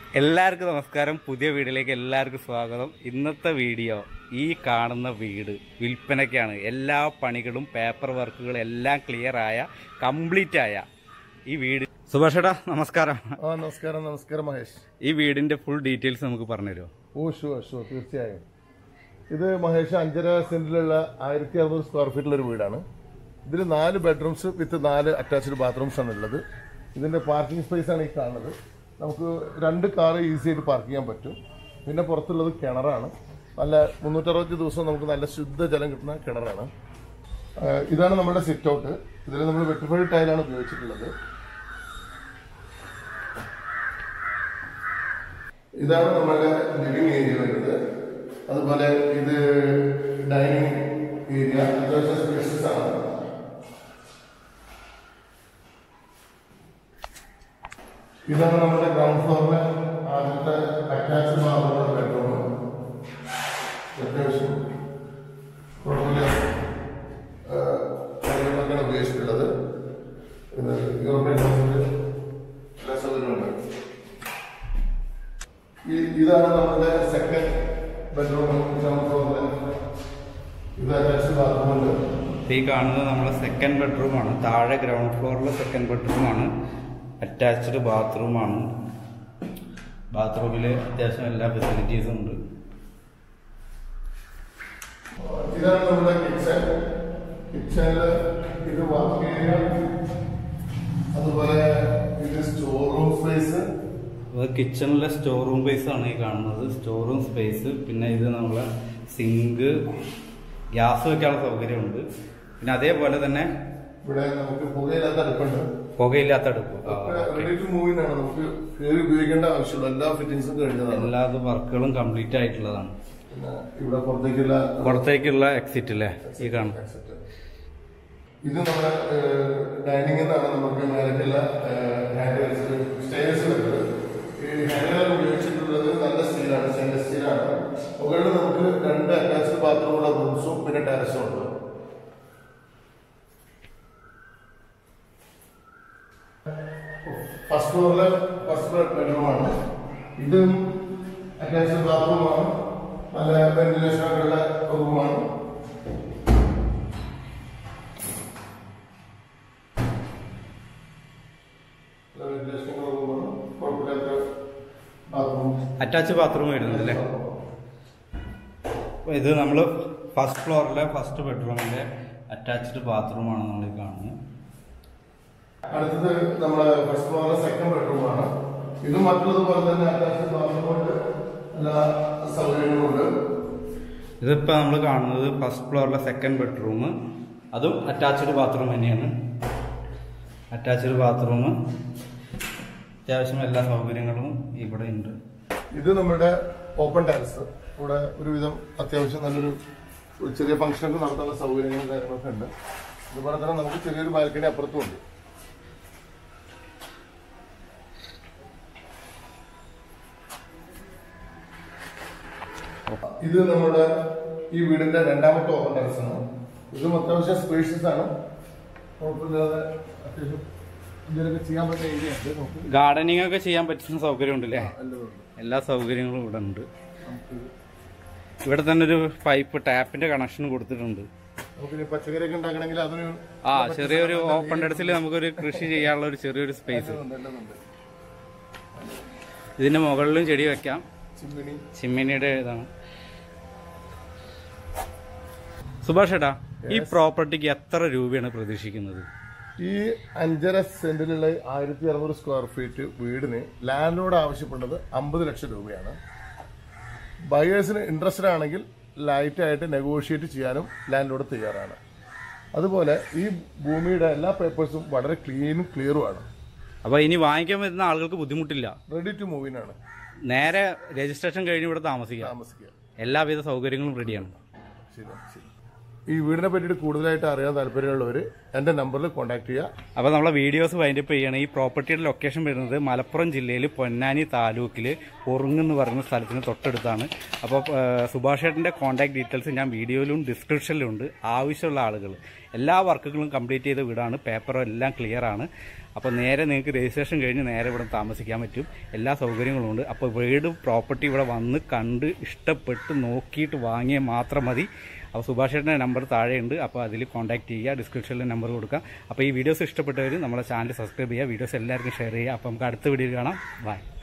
എല്ലാവർക്കും നമസ്കാരം പുതിയ വീഡിയോയിലേക്ക് എല്ലാവർക്കും സ്വാഗതം ഇന്നത്തെ വീഡിയോ ഈ കാണുന്ന വീട് വിൽപ്പനയ്ക്കാണ് എല്ലാ പണികളും പേപ്പർ വർക്കുകളും എല്ലാം ക്ലിയർ ആയ കംപ്ലീറ്റ് ആയ ഈ വീട് സുഭാഷേട്ടാ നമസ്കാരം ആ നമസ്കാരം നമസ്കാരം മഹേഷ് ഈ വീടിന്റെ ഫുൾ ഡീറ്റെയിൽസ് നമുക്ക് പറഞ്ഞു തരുമോ ഓ ഷുവർ ഷുവർ തീർച്ചയായും ഇത് മഹേഷ് അഞ്ചര സെന്റിലുള്ള ആയിരത്തി അറുന്നൂറ് സ്ക്വയർ ഫീറ്റുള്ള ഒരു വീടാണ് ഇതിൽ നാല് ബെഡ്റൂംസ് വിത്ത് നാല് അറ്റാച്ച്ഡ് ബാത്റൂംസ് ആണ് ഉള്ളത് ഇതിന്റെ പാർക്കിംഗ് സ്പേസ് ആണ് ഈ കാണുന്നത് നമുക്ക് രണ്ട് കാർ ഈസി ആയിട്ട് പാർക്ക് ചെയ്യാൻ പറ്റും പിന്നെ പുറത്തുള്ളത് കിണറാണ് നല്ല മുന്നൂറ്ററുപത്തി ദിവസം നമുക്ക് നല്ല ശുദ്ധജലം കിട്ടുന്ന കിണറാണ് ആ, ഇതാണ് നമ്മുടെ സിറ്റ് ഔട്ട് ഇതിൽ നമ്മൾ വെട്ടിഫൈഡ് ടൈലാണ് ഉപയോഗിച്ചിട്ടുള്ളത് ഇതാണ് നമ്മുടെ ലിവിംഗ് ഏരിയ വരുന്നത് അതുപോലെ ഇത് ഡൈനിങ് ഏരിയ അത്യാവശ്യം സ്പേഷ്യസ് ആണ് ഇതാണ് നമ്മുടെ ഗ്രൗണ്ട് ഫ്ലോറിലെ ആദ്യത്തെ അറ്റാച്ച്ഡ് ബാത്റൂമുള്ള ബെഡ്റൂം അത്യാവശ്യം കുഴപ്പമില്ല ആ, കാര്യങ്ങളൊക്കെയാണ് ഉപയോഗിച്ചിട്ടുള്ളത് ഇത് യൂറോപ്യൻ ഹൗസിൽ എല്ലാ സൗകര്യമുണ്ട് ഈ- ഇതാണ് നമ്മുടെ സെക്കൻഡ് ബെഡ്റൂം ഗ്രൗണ്ട് ഫ്ലോറിലെ ഇത് അറ്റാച്ച്ഡ് ബാത്റൂം ഉണ്ട് ഈ കാണുന്നത് നമ്മുടെ സെക്കൻഡ് ബെഡ്റൂമാണ് താഴെ ഗ്രൗണ്ട് ഫ്ലോറിലെ സെക്കൻഡ് ബെഡ്റൂമാണ് അറ്റാച്ച്ഡ് ബാത്റൂമാണ് ബാത്റൂമിൽ അത്യാവശ്യം എല്ലാ ഫെസിലിറ്റീസും ഉണ്ട് ഇതാണ് നമ്മുടെ കിച്ചൺ കിച്ചണില് ഇത് വർക്ക് ഏരിയ അതുപോലെ ഇത് സ്റ്റോർ റൂം സ്പേസ് അത് കിച്ചണിലെ സ്റ്റോർ റൂം സ്പേസ് ആണ് ഈ കാണുന്നത് സ്റ്റോർ റൂം സ്പേസ് പിന്നെ ഇത് നമ്മളെ സിങ്ക് ഗ്യാസ് വെക്കാനുള്ള സൗകര്യമുണ്ട് പിന്നെ അതേപോലെ തന്നെ ഇവിടെ നമുക്ക് പുകയില്ലാത്ത അടുപ്പുണ്ട് പുകയില്ലാത്ത അടുപ്പ് ആ, റെഡി ടു മൂവിൻ ആണ് നമുക്ക് കയറി ഉപയോഗിക്കേണ്ട ആവശ്യമുള്ള എല്ലാ ഫിറ്റിംഗ്സും കഴിഞ്ഞതാണ് എല്ലാ വർക്കുകളും കംപ്ലീറ്റ് ആയിട്ടുള്ളതാണ് പിന്നെ ഇവിടെ പുറത്തേക്കുള്ള പുറത്തേക്കുള്ള എക്സിറ്റ് അല്ലേ ഈ കാണുന്നത് സെറ്റ് ഇത് നമ്മുടെ ഡൈനിങ്ങിൽ നിന്നാണ് നമുക്ക് മേലേക്കുള്ള ഹാൻഡ് സ്റ്റേഴ്സ് വരുന്നത് ഈ ഹാൻഡിൽ ഉപയോഗിച്ചിട്ടുള്ളത് നല്ല സ്റ്റീലാണ് സ്റ്റെയിൻലെസ് സ്റ്റീലാണ് മുകളിൽ നമുക്ക് രണ്ട് അറ്റാച്ച്ഡ് ബാത്റൂമുള്ള റൂംസും പിന്നെ ടെറസും ഉണ്ട് ഫസ്റ്റ് ഫ്ലോറിലെ ഫസ്റ്റ് ബെഡ്റൂമാണ് ഇതും അറ്റാച്ച്ഡ് ബാത്റൂമാണ് നല്ല വെന്റിലേഷൻ ഒക്കെ ഉള്ള റൂമാണ് വെന്റിലേഷൻ റൂമാണ് കുഴപ്പമില്ലാത്ത ബാത്റൂം അറ്റാച്ച് ബാത്റൂം വരുന്നത് അല്ലേ അപ്പൊ ഇത് നമ്മൾ ഫസ്റ്റ് ഫ്ലോറിലെ ഫസ്റ്റ് ബെഡ്റൂമിന്റെ അറ്റാച്ച്ഡ് ബാത്റൂമാണ് നമ്മൾ ഈ കാണുന്നത് അടുത്തത് നമ്മുടെ ഫസ്റ്റ് ഫ്ലോറിലെ സെക്കൻഡ് ബെഡ്റൂമാണ് ഇത് മറ്റുള്ളതുപോലെ തന്നെ അറ്റാച്ച്ഡ് ബാത്റൂമുണ്ട് എല്ലാ സൗകര്യങ്ങളും ഉണ്ട് ഇതിപ്പോ നമ്മൾ കാണുന്നത് ഫസ്റ്റ് ഫ്ലോറിലെ സെക്കൻഡ് ബെഡ്റൂം അതും അറ്റാച്ച്ഡ് ബാത്റൂം തന്നെയാണ് അറ്റാച്ച്ഡ് ബാത്റൂം അത്യാവശ്യം എല്ലാ സൗകര്യങ്ങളും ഇവിടെ ഉണ്ട് ഇത് നമ്മുടെ ഓപ്പൺ ടെറസ് ഇവിടെ ഒരുവിധം അത്യാവശ്യം നല്ലൊരു ഒരു ചെറിയ ഫംഗ്ഷനൊക്കെ നടത്താനുള്ള സൗകര്യങ്ങളും കാര്യങ്ങളൊക്കെ ഉണ്ട് അതുപോലെ തന്നെ നമുക്ക് ചെറിയൊരു ബാൽക്കണി അപ്പുറത്തും ഉണ്ട് ഇത് നമ്മുടെ ഈ വീടിന്റെ രണ്ടാമത്തെ ഓപ്പൺ ടെറസ് ആണ് ഇതും അത്യാവശ്യം സ്പേഷ്യസ് ആണ് കുഴപ്പമില്ലാതെ അത്യാവശ്യം എന്തെങ്കിലുമൊക്കെ ചെയ്യാൻ പറ്റുന്ന ഏരിയ ഉണ്ട് നമുക്ക് ഗാർഡനിങ് ഒക്കെ ചെയ്യാൻ പറ്റുന്ന സൗകര്യം ഉണ്ടല്ലേ എല്ലാം ഉണ്ട് എല്ലാ സൗകര്യങ്ങളും ഇവിടെ ഉണ്ട് നമുക്ക് ഇവിടെ തന്നെ ഒരു പൈപ്പ് ടാപ്പിന്റെ കണക്ഷൻ കൊടുത്തിട്ടുണ്ട് നമുക്കിനി പച്ചക്കറിയൊക്കെ ഉണ്ടാക്കണമെങ്കിൽ അതിന് ആ ചെറിയൊരു ഓപ്പൺ ടെറസിൽ നമുക്കൊരു കൃഷി ചെയ്യാനുള്ള ഒരു ചെറിയൊരു സ്പേസ് ഉണ്ട്, എല്ലാം ഉണ്ട്. ഇതിന്റെ മുകളിലും ചെടി വെക്കാം ചിമ്മിണി ചിമ്മിനിയുടെ ഇതാണ് സുഭാഷ് ഏട്ടാ ഈ പ്രോപ്പർട്ടിക്ക് എത്ര രൂപയാണ് പ്രതീക്ഷിക്കുന്നത് ഈ അഞ്ചര സെന്റിലുള്ള ആയിരത്തി അറുന്നൂറ് സ്ക്വയർ ഫീറ്റ് വീടിന് ലാൻഡിനോട് ആവശ്യപ്പെടുന്നത് അമ്പത് ലക്ഷം രൂപയാണ് ബയേഴ്സിന് ഇൻട്രസ്റ്റഡ് ആണെങ്കിൽ ലൈറ്റ് ആയിട്ട് നെഗോഷിയേറ്റ് ചെയ്യാനും ലാൻഡിനോട് തയ്യാറാണ് അതുപോലെ ഈ ഭൂമിയുടെ എല്ലാ പേപ്പേഴ്സും വളരെ ക്ലീനും ക്ലിയറുമാണ് അപ്പൊ ഇനി വാങ്ങിക്കാൻ വരുന്ന ആളുകൾക്ക് ബുദ്ധിമുട്ടില്ല റെഡി ടു മൂവിനാണ് നേരെ രജിസ്ട്രേഷൻ കഴിഞ്ഞ് ഇവിടെ താമസിക്കാം താമസിക്കുക എല്ലാവിധ സൗകര്യങ്ങളും റെഡിയാണ് ശരി ശരി ഈ വീടിനെ പറ്റിയിട്ട് കൂടുതലായിട്ട് അറിയാൻ താല്പര്യമുള്ളവർ എൻ്റെ നമ്പറിൽ കോൺടാക്ട് ചെയ്യുക അപ്പോൾ നമ്മളെ വീഡിയോസ് വൈൻഡപ്പ് ചെയ്യണം ഈ പ്രോപ്പർട്ടിയുടെ ലൊക്കേഷൻ വരുന്നത് മലപ്പുറം ജില്ലയിൽ പൊന്നാനി താലൂക്കിൽ ഒറുങ്ങ് എന്ന് പറയുന്ന സ്ഥലത്തിന് തൊട്ടടുത്താണ് അപ്പോൾ സുഭാഷ് ചേട്ടൻ്റെ കോൺടാക്ട് ഡീറ്റെയിൽസ് ഞാൻ വീഡിയോയിലും ഡിസ്ക്രിപ്ഷനിലും ഉണ്ട് ആവശ്യമുള്ള ആളുകൾ എല്ലാ വർക്കുകളും കംപ്ലീറ്റ് ചെയ്ത വീടാണ് പേപ്പറും എല്ലാം ക്ലിയർ ആണ് അപ്പോൾ നേരെ നിങ്ങൾക്ക് രജിസ്ട്രേഷൻ കഴിഞ്ഞ് നേരെ ഇവിടെ താമസിക്കാൻ പറ്റും എല്ലാ സൗകര്യങ്ങളും ഉണ്ട് അപ്പോൾ വീട് പ്രോപ്പർട്ടി ഇവിടെ വന്ന് കണ്ട് ഇഷ്ടപ്പെട്ട് നോക്കിയിട്ട് വാങ്ങിയാൽ മാത്രം മതി അപ്പോൾ സുഭാഷ് ചേട്ടൻ്റെ നമ്പർ താഴെയുണ്ട് അപ്പോൾ അതിൽ കോൺടാക്ട് ചെയ്യുക ഡിസ്ക്രിപ്ഷനിൽ നമ്പർ കൊടുക്കാം അപ്പോൾ ഈ വീഡിയോസ് ഇഷ്ടപ്പെട്ടവർ നമ്മളെ ചാനൽ സബ്സ്ക്രൈബ് ചെയ്യുക വീഡിയോസ് എല്ലാവർക്കും ഷെയർ ചെയ്യുക അപ്പോൾ നമുക്ക് അടുത്ത വീഡിയോയിൽ കാണാം ബൈ